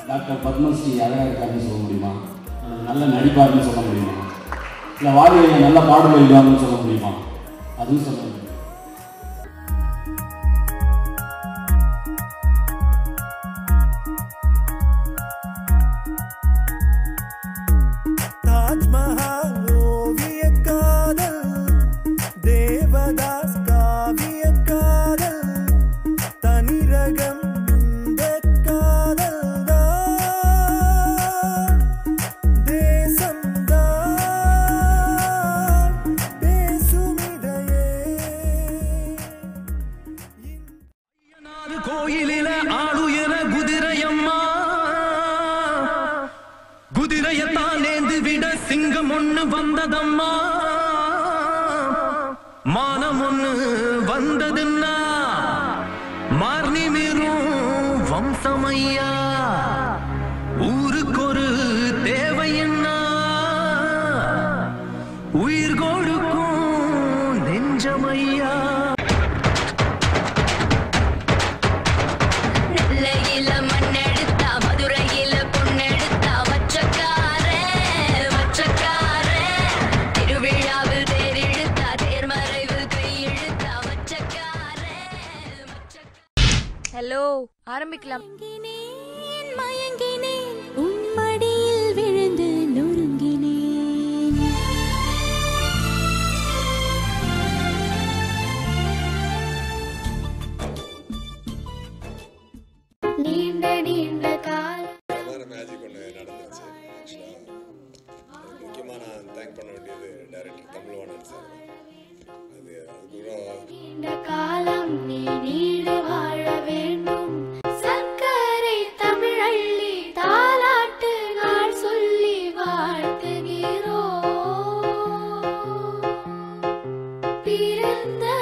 doctor Padmashri அழகாக இருக்காருன்னு சொல்ல முடியுமா அல்லது நல்ல நடிப்பாருன்னு சொல்ல முடியுமா இல்லை வாழ்க்கையை நல்ல பாடல் எழுதுவாங்கன்னு சொல்ல முடியுமா அதுவும் சொல்ல முடியும் தாஜ்மஹால் ஓவிய காதல் தேவதாஸ் காவிய காதல் தனிரகம் இந்த காதல் தான் தேசம்தான் பேசுமிதையே கோயிலில ஆளுயர குதிரையம்மா குதிரையத்தான் நேர்ந்து விட சிங்கம் ஒண்ணு வந்ததம்மா மானம் ஒண்ணு வந்ததுன்னா மார்னி மீறும் வம்சமையா ஊருக்கு ஒரு தேவையன்னா உயிர் கொடுக்கும் நெஞ்சமையா நெல்லையில மண்ணெடுத்தா மதுரையில பொண்ணெடுத்தா வச்சக்காரன் வச்சக்காரன் திருவிழாவில் தேரிழுத்தா தேர்மறைவில் கையிழுத்தா வச்சக்காரன் ஹலோ ஆரம்பிக்கலாம் மயங்கினேன் மயங்கினேன் உன் மடியில் விழுந்து நொறுங்கினேன் நீண்ட நீண்ட காலம் வேறு மேஜிக் ஒன்று நடந்துருச்சு ஆக்சுவலாக அதுக்கு முக்கியமாக நான் தேங்க் பண்ண வேண்டியது டைரக்டர் தமிழ்வாணன் சார் அது அதுக்கப்புறம் நீண்ட காலம் நீ நீடு வாழ வேண்டும் சர்க்கரை தமிழள்ளி தாலாட்டு நாள் சொல்லி வாழ்த்துகிறோம் பிறந்த